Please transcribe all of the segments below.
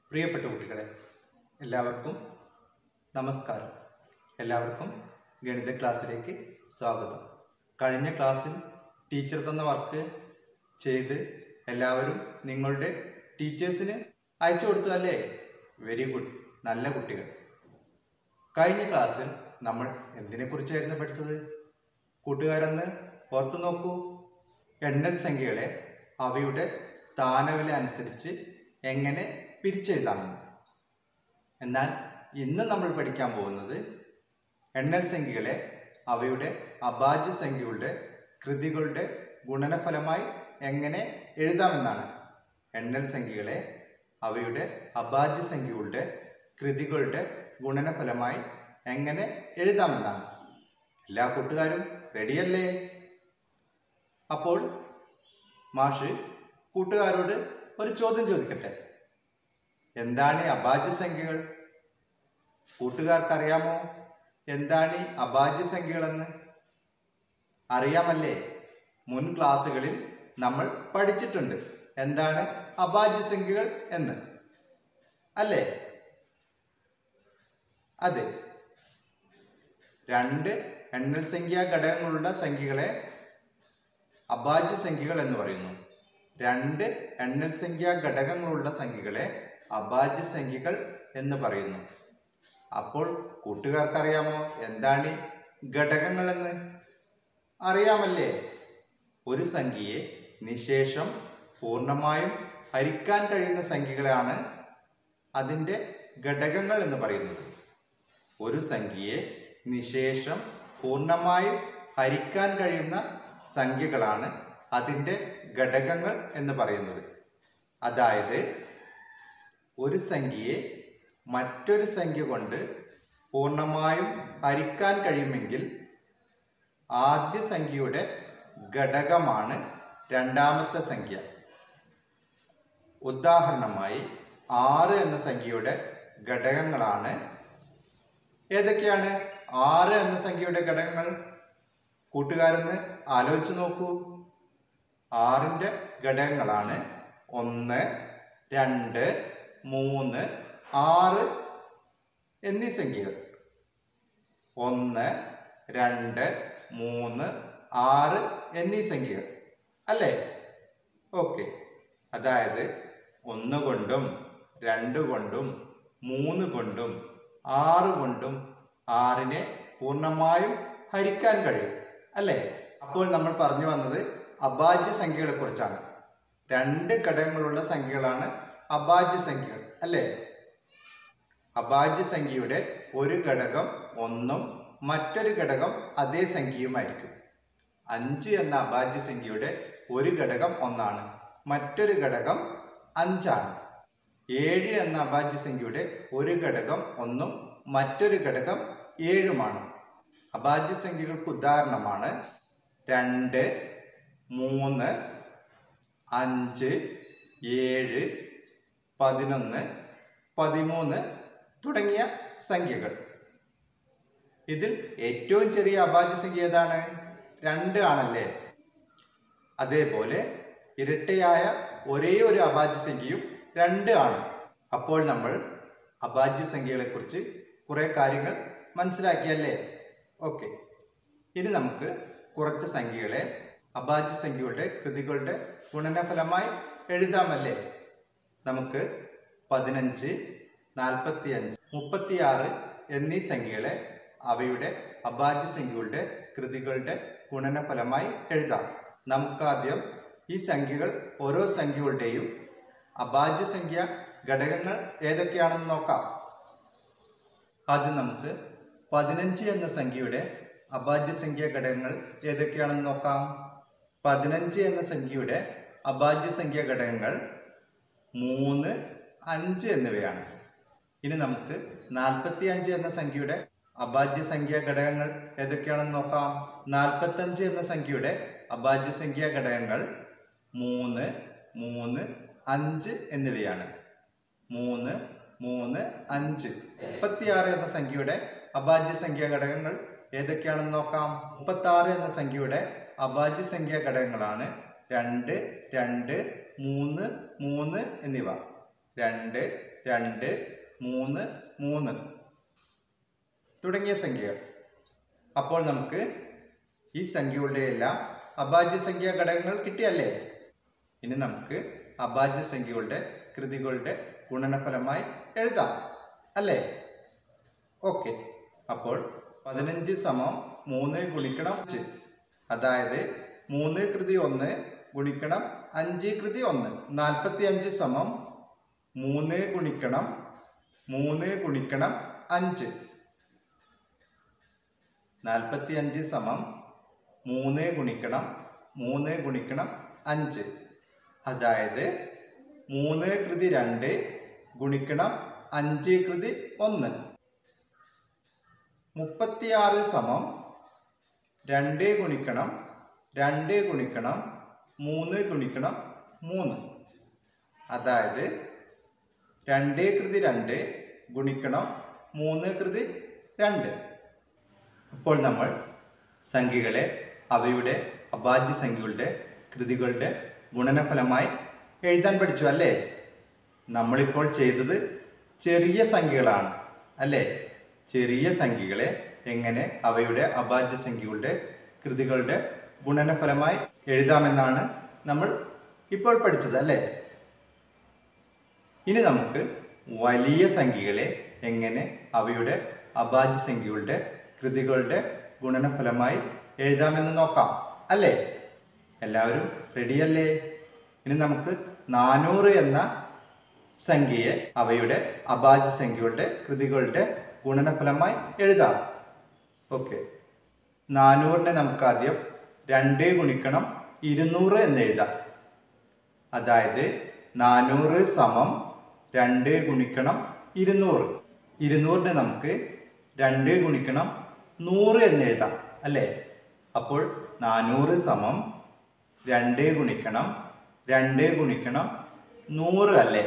പ്രിയപ്പെട്ട കുട്ടികളെ എല്ലാവർക്കും നമസ്കാരം എല്ലാവർക്കും ഗണിത ക്ലാസ്സിലേക്ക് സ്വാഗതം കഴിഞ്ഞ ക്ലാസ്സിൽ ടീച്ചർ തന്ന വർക്ക് ചെയ്ത് എല്ലാവരും നിങ്ങളുടെ ടീച്ചേഴ്സിന് അയച്ചു കൊടുത്തു അല്ലേ വെരി ഗുഡ് നല്ല കുട്ടികൾ കഴിഞ്ഞ ക്ലാസ്സിൽ നമ്മൾ എന്തിനെക്കുറിച്ചായിരുന്നു പഠിച്ചത് കൂട്ടുകാരെന്ന് ഓർത്തു നോക്കൂ എണ്ണൽ സംഖ്യകളെ അവയുടെ സ്ഥാനവില അനുസരിച്ച് എങ്ങനെ പിരിച്ചെഴുതാമെന്ന് എന്നാൽ ഇന്ന് നമ്മൾ പഠിക്കാൻ പോകുന്നത് എണ്ണൽ സംഖ്യകളെ അവയുടെ അഭാജ്യ സംഖ്യകളുടെ കൃതികളുടെ ഗുണനഫലമായി എങ്ങനെ എഴുതാമെന്നാണ് എണ്ണൽ സംഖ്യകളെ അവയുടെ അഭാജ്യ സംഖ്യകളുടെ കൃതികളുടെ ഗുണനഫലമായി എങ്ങനെ എഴുതാമെന്നാണ് എല്ലാ കൂട്ടുകാരും റെഡിയല്ലേ അപ്പോൾ മാഷ് കൂട്ടുകാരോട് ഒരു ചോദ്യം ചോദിക്കട്ടെ എന്താണ് ഈ അഭാജ്യ സംഖ്യകൾ കൂട്ടുകാർക്കറിയാമോ എന്താണ് ഈ അഭാജ്യ സംഖ്യകളെന്ന് അറിയാമല്ലേ മുൻ ക്ലാസ്സുകളിൽ നമ്മൾ പഠിച്ചിട്ടുണ്ട് എന്താണ് അഭാജ്യ സംഖ്യകൾ എന്ന് അല്ലേ അതെ രണ്ട് എണ്ണൽ സംഖ്യാ ഘടകങ്ങളുള്ള സംഖ്യകളെ അഭാജ്യ സംഖ്യകൾ എന്ന് പറയുന്നു രണ്ട് എണ്ണൽ സംഖ്യാ ഘടകങ്ങളുള്ള സംഖ്യകളെ അഭാജ്യ സംഖ്യകൾ എന്ന് പറയുന്നു അപ്പോൾ കൂട്ടുകാർക്കറിയാമോ എന്താണ് ഈ ഘടകങ്ങളെന്ന് അറിയാമല്ലേ ഒരു സംഖ്യയെ നിശേഷം പൂർണ്ണമായും ഹരിക്കാൻ കഴിയുന്ന സംഖ്യകളാണ് അതിൻ്റെ ഘടകങ്ങൾ എന്ന് പറയുന്നത് ഒരു സംഖ്യയെ നിശേഷം പൂർണ്ണമായും ഹരിക്കാൻ കഴിയുന്ന സംഖ്യകളാണ് അതിൻ്റെ ഘടകങ്ങൾ എന്ന് പറയുന്നത് അതായത് ഒരു സംഖ്യയെ മറ്റൊരു സംഖ്യ കൊണ്ട് പൂർണ്ണമായും ഹരിക്കാൻ കഴിയുമെങ്കിൽ ആദ്യ സംഖ്യയുടെ ഘടകമാണ് രണ്ടാമത്തെ സംഖ്യ ഉദാഹരണമായി ആറ് എന്ന സംഖ്യയുടെ ഘടകങ്ങളാണ് ഏതൊക്കെയാണ് ആറ് എന്ന സംഖ്യയുടെ ഘടകങ്ങൾ കൂട്ടുകാരെന്ന് ആലോചിച്ച് നോക്കൂ ആറിൻ്റെ ഘടകങ്ങളാണ് ഒന്ന് രണ്ട് മൂന്ന് ആറ് എന്നീ സംഖ്യകൾ ഒന്ന് രണ്ട് മൂന്ന് ആറ് എന്നീ സംഖ്യകൾ അല്ലേ ഓക്കെ അതായത് ഒന്ന് കൊണ്ടും രണ്ട് കൊണ്ടും മൂന്ന് കൊണ്ടും ആറ് കൊണ്ടും ആറിനെ പൂർണ്ണമായും ഹരിക്കാൻ കഴിയും അല്ലേ അപ്പോൾ നമ്മൾ പറഞ്ഞു വന്നത് അഭാജ്യ സംഖ്യകളെ കുറിച്ചാണ് രണ്ട് ഘടകങ്ങളുള്ള സംഖ്യകളാണ് അഭാജ്യ സംഖ്യകൾ അല്ലേ അഭാജ്യ സംഖ്യയുടെ ഒരു ഘടകം ഒന്നും മറ്റൊരു ഘടകം അതേ സംഖ്യയുമായിരിക്കും അഞ്ച് എന്ന അഭാജ്യ സംഖ്യയുടെ ഒരു ഘടകം ഒന്നാണ് മറ്റൊരു ഘടകം അഞ്ചാണ് ഏഴ് എന്ന അഭാജ്യ സംഖ്യയുടെ ഒരു ഘടകം ഒന്നും മറ്റൊരു ഘടകം ഏഴുമാണ് അഭാജ്യ സംഖ്യകൾക്ക് ഉദാഹരണമാണ് രണ്ട് മൂന്ന് അഞ്ച് ഏഴ് പതിനൊന്ന് പതിമൂന്ന് തുടങ്ങിയ സംഖ്യകൾ ഇതിൽ ഏറ്റവും ചെറിയ അഭാജ്യ സംഖ്യ ഏതാണ് രണ്ട് ആണല്ലേ അതേപോലെ ഇരട്ടയായ ഒരേ ഒരു അഭാജ്യ സംഖ്യയും രണ്ട് ആണ് അപ്പോൾ നമ്മൾ അഭാജ്യ സംഖ്യകളെക്കുറിച്ച് കുറേ കാര്യങ്ങൾ മനസ്സിലാക്കിയല്ലേ ഓക്കെ ഇനി നമുക്ക് കുറച്ച് സംഖ്യകളെ അഭാജ്യ സംഖ്യകളുടെ കൃതികളുടെ ഗുണനഫലമായി എഴുതാമല്ലേ നമുക്ക് പതിനഞ്ച് നാൽപ്പത്തി അഞ്ച് മുപ്പത്തിയാറ് എന്നീ സംഖ്യകളെ അവയുടെ അഭാജ്യ സംഖ്യകളുടെ കൃതികളുടെ ഗുണനഫലമായി എഴുതാം നമുക്കാദ്യം ഈ സംഖ്യകൾ ഓരോ സംഖ്യകളുടെയും അഭാജ്യ സംഖ്യ ഘടകങ്ങൾ ഏതൊക്കെയാണെന്ന് നോക്കാം ആദ്യം നമുക്ക് പതിനഞ്ച് എന്ന സംഖ്യയുടെ അഭാജ്യ സംഖ്യ ഘടകങ്ങൾ ഏതൊക്കെയാണെന്ന് നോക്കാം പതിനഞ്ച് എന്ന സംഖ്യയുടെ അഭാജ്യ സംഖ്യ ഘടകങ്ങൾ മൂന്ന് അഞ്ച് എന്നിവയാണ് ഇനി നമുക്ക് നാൽപ്പത്തി അഞ്ച് എന്ന സംഖ്യയുടെ അഭാജ്യ സംഖ്യ ഘടകങ്ങൾ ഏതൊക്കെയാണെന്ന് നോക്കാം നാൽപ്പത്തഞ്ച് എന്ന സംഖ്യയുടെ അഭാജ്യ സംഖ്യ ഘടകങ്ങൾ മൂന്ന് മൂന്ന് അഞ്ച് എന്നിവയാണ് മൂന്ന് മൂന്ന് അഞ്ച് മുപ്പത്തിയാറ് എന്ന സംഖ്യയുടെ അഭാജ്യ സംഖ്യ ഘടകങ്ങൾ ഏതൊക്കെയാണെന്ന് നോക്കാം മുപ്പത്താറ് എന്ന സംഖ്യയുടെ അഭാജ്യ സംഖ്യ ഘടകങ്ങളാണ് രണ്ട് രണ്ട് മൂന്ന് മൂന്ന് എന്നിവ രണ്ട് രണ്ട് മൂന്ന് മൂന്ന് തുടങ്ങിയ സംഖ്യകൾ അപ്പോൾ നമുക്ക് ഈ സംഖ്യകളുടെ എല്ലാം അഭാജ്യ സംഖ്യാ ഘടകങ്ങൾ കിട്ടിയല്ലേ ഇനി നമുക്ക് അഭാജ്യ സംഖ്യകളുടെ കൃതികളുടെ ഗുണനഫലമായി എഴുതാം അല്ലേ ഓക്കെ അപ്പോൾ പതിനഞ്ച് സമം മൂന്ന് ഗുണിക്കണം അഞ്ച് അതായത് മൂന്ന് കൃതി ഒന്ന് ഗുണിക്കണം അഞ്ച് കൃതി ഒന്ന് നാൽപ്പത്തി അഞ്ച് സമം മൂന്ന് ഗുണിക്കണം മൂന്ന് ഗുണിക്കണം അഞ്ച് നാൽപ്പത്തി അഞ്ച് സമം മൂന്ന് ഗുണിക്കണം മൂന്ന് ഗുണിക്കണം അഞ്ച് അതായത് മൂന്ന് കൃതി രണ്ട് ഗുണിക്കണം അഞ്ച് കൃതി ഒന്ന് മുപ്പത്തിയാറ് സമം രണ്ട് ഗുണിക്കണം രണ്ട് ഗുണിക്കണം മൂന്ന് ഗുണിക്കണം മൂന്ന് അതായത് രണ്ട് കൃതി രണ്ട് ഗുണിക്കണം മൂന്ന് കൃതി രണ്ട് അപ്പോൾ നമ്മൾ സംഖ്യകളെ അവയുടെ അഭാജ്യ സംഖ്യകളുടെ കൃതികളുടെ ഗുണനഫലമായി എഴുതാൻ പഠിച്ചു അല്ലേ നമ്മളിപ്പോൾ ചെയ്തത് ചെറിയ സംഖ്യകളാണ് അല്ലേ ചെറിയ സംഖ്യകളെ എങ്ങനെ അവയുടെ അഭാജ്യ സംഖ്യകളുടെ കൃതികളുടെ ഗുണനഫലമായി എഴുതാമെന്നാണ് നമ്മൾ ഇപ്പോൾ പഠിച്ചത് അല്ലേ ഇനി നമുക്ക് വലിയ സംഖ്യകളെ എങ്ങനെ അവയുടെ അഭാജ്യ സംഖ്യകളുടെ കൃതികളുടെ ഗുണനഫലമായി എഴുതാമെന്ന് നോക്കാം അല്ലേ എല്ലാവരും റെഡിയല്ലേ ഇനി നമുക്ക് നാനൂറ് എന്ന സംഖ്യയെ അവയുടെ അഭാജ്യ സംഖ്യകളുടെ കൃതികളുടെ ഗുണനഫലമായി എഴുതാം ഓക്കെ നാനൂറിനെ നമുക്ക് ആദ്യം രണ്ട് ഗുണിക്കണം ഇരുന്നൂറ് എന്ന് എഴുതാം അതായത് നാനൂറ് സമം രണ്ട് ഗുണിക്കണം ഇരുന്നൂറ് ഇരുന്നൂറിനെ നമുക്ക് രണ്ട് ഗുണിക്കണം നൂറ് എന്ന് എഴുതാം അല്ലേ അപ്പോൾ നാനൂറ് സമം രണ്ട് ഗുണിക്കണം രണ്ട് ഗുണിക്കണം നൂറ് അല്ലേ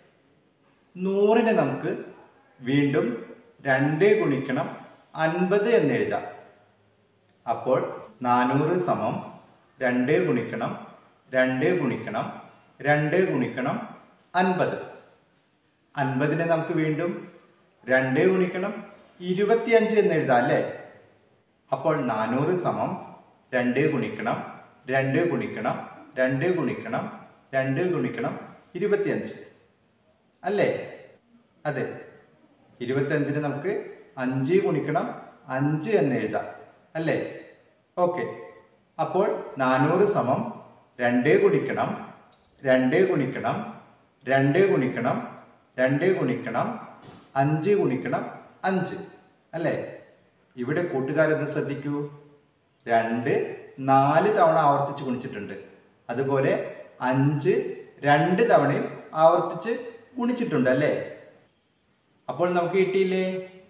നൂറിനെ നമുക്ക് വീണ്ടും രണ്ട് ഗുണിക്കണം അൻപത് എന്ന് എഴുതാം അപ്പോൾ നാനൂറ് സമം രണ്ട് ഗുണിക്കണം രണ്ട് ഗുണിക്കണം രണ്ട് ഗുണിക്കണം അൻപത് അൻപതിനെ നമുക്ക് വീണ്ടും രണ്ട് ഗുണിക്കണം ഇരുപത്തിയഞ്ച് എന്ന് എഴുതാം അല്ലേ അപ്പോൾ നാനൂറ് സമം രണ്ട് ഗുണിക്കണം രണ്ട് ഗുണിക്കണം രണ്ട് ഗുണിക്കണം രണ്ട് ഗുണിക്കണം ഇരുപത്തിയഞ്ച് അല്ലേ അതെ ഇരുപത്തിയഞ്ചിന് നമുക്ക് അഞ്ച് ഗുണിക്കണം അഞ്ച് എന്ന് എഴുതാം അല്ലേ ഓക്കെ അപ്പോൾ നാനൂറ് സമം രണ്ട് ഗുണിക്കണം രണ്ട് ഗുണിക്കണം രണ്ട് ഗുണിക്കണം രണ്ട് ഗുണിക്കണം അഞ്ച് ഗുണിക്കണം അഞ്ച് അല്ലേ ഇവിടെ കൂട്ടുകാരെന്ന് ശ്രദ്ധിക്കൂ രണ്ട് നാല് തവണ ആവർത്തിച്ച് ഗുണിച്ചിട്ടുണ്ട് അതുപോലെ അഞ്ച് രണ്ട് തവണയും ആവർത്തിച്ച് ഗുണിച്ചിട്ടുണ്ട് അല്ലേ അപ്പോൾ നമുക്ക് കിട്ടിയില്ലേ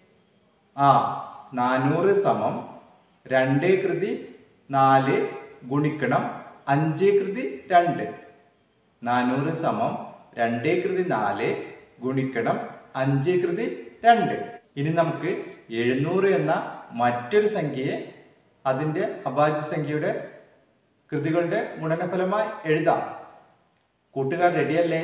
ആ നാനൂറ് സമം രണ്ട് കൃതി നാല് ഗുണിക്കണം അഞ്ച് കൃതി രണ്ട് നാനൂറ് സമം രണ്ട് കൃതി നാല് ഗുണിക്കണം അഞ്ച് കൃതി രണ്ട് ഇനി നമുക്ക് എഴുന്നൂറ് എന്ന മറ്റൊരു സംഖ്യയെ അതിൻ്റെ അഭാജ്യ സംഖ്യയുടെ കൃതികളുടെ ഗുണനഫലമായി എഴുതാം കൂട്ടുകാർ റെഡിയല്ലേ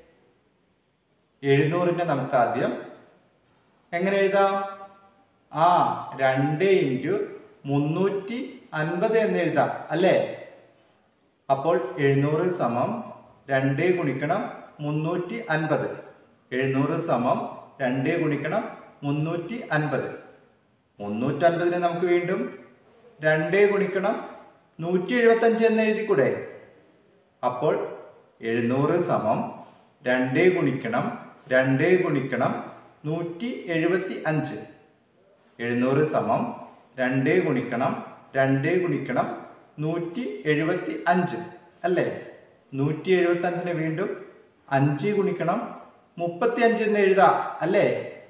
എഴുന്നൂറിനെ നമുക്ക് ആദ്യം എങ്ങനെ എഴുതാം ആ രണ്ട് ഇൻറ്റു മുന്നൂറ്റി അൻപത് എന്ന് എഴുതാം അല്ലേ അപ്പോൾ എഴുന്നൂറ് സമം രണ്ട് ഗുണിക്കണം മുന്നൂറ്റി അൻപത് എഴുന്നൂറ് സമം രണ്ട് ഗുണിക്കണം മുന്നൂറ്റി അൻപത് മുന്നൂറ്റൻപതിനെ നമുക്ക് വീണ്ടും രണ്ട് ഗുണിക്കണം നൂറ്റി എഴുപത്തഞ്ച് എന്ന് എഴുതിക്കൂടെ അപ്പോൾ എഴുന്നൂറ് സമം രണ്ട് ഗുണിക്കണം രണ്ട് ഗുണിക്കണം നൂറ്റി എഴുപത്തി അഞ്ച് എഴുന്നൂറ് സമം രണ്ട് ഗുണിക്കണം രണ്ട് ഗുണിക്കണം നൂറ്റി എഴുപത്തി അഞ്ച് അല്ലേ നൂറ്റി എഴുപത്തി അഞ്ചിന് വീണ്ടും അഞ്ച് ഗുണിക്കണം മുപ്പത്തി അഞ്ച് എന്ന് എഴുതാം അല്ലേ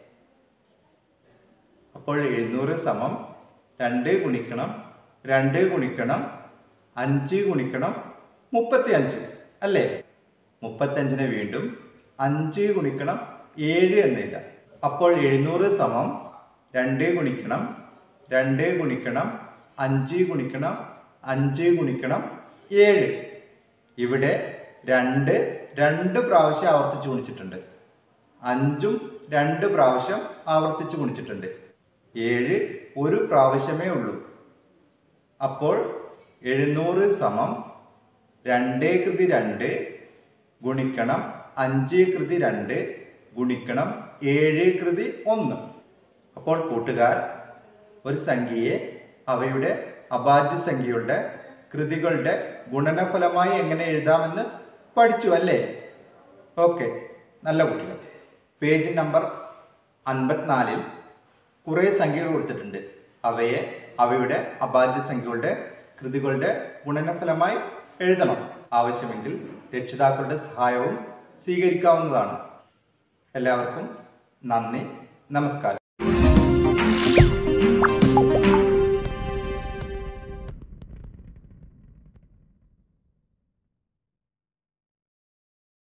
അപ്പോൾ എഴുന്നൂറ് സമം രണ്ട് ഗുണിക്കണം രണ്ട് ഗുണിക്കണം അഞ്ച് ഗുണിക്കണം മുപ്പത്തി അഞ്ച് അല്ലേ മുപ്പത്തഞ്ചിനെ വീണ്ടും അഞ്ച് ഗുണിക്കണം ഏഴ് എന്ന് എഴുതാം അപ്പോൾ എഴുന്നൂറ് സമം രണ്ട് ഗുണിക്കണം രണ്ട് ഗുണിക്കണം അഞ്ച് ഗുണിക്കണം അഞ്ച് ഗുണിക്കണം ഏഴ് ഇവിടെ രണ്ട് രണ്ട് പ്രാവശ്യം ആവർത്തിച്ച് ഗുണിച്ചിട്ടുണ്ട് അഞ്ചും രണ്ട് പ്രാവശ്യം ആവർത്തിച്ച് ഗുണിച്ചിട്ടുണ്ട് ഏഴ് ഒരു പ്രാവശ്യമേ ഉള്ളൂ അപ്പോൾ എഴുന്നൂറ് സമം രണ്ടേ കൃതി രണ്ട് ഗുണിക്കണം അഞ്ച് കൃതി രണ്ട് ഗുണിക്കണം ഏഴ് കൃതി ഒന്ന് അപ്പോൾ കൂട്ടുകാർ ഒരു സംഖ്യയെ അവയുടെ അഭാജ്യ സംഖ്യയുടെ കൃതികളുടെ ഗുണനഫലമായി എങ്ങനെ എഴുതാമെന്ന് പഠിച്ചു അല്ലേ ഓക്കെ നല്ല കുട്ടികൾ പേജ് നമ്പർ അൻപത്തിനാലിൽ കുറേ സംഖ്യകൾ കൊടുത്തിട്ടുണ്ട് അവയെ അവയുടെ അഭാജ്യ സംഖ്യകളുടെ കൃതികളുടെ ഗുണനഫലമായി എഴുതണം ആവശ്യമെങ്കിൽ രക്ഷിതാക്കളുടെ സഹായവും സ്വീകരിക്കാവുന്നതാണ് എല്ലാവർക്കും നന്ദി നമസ്കാരം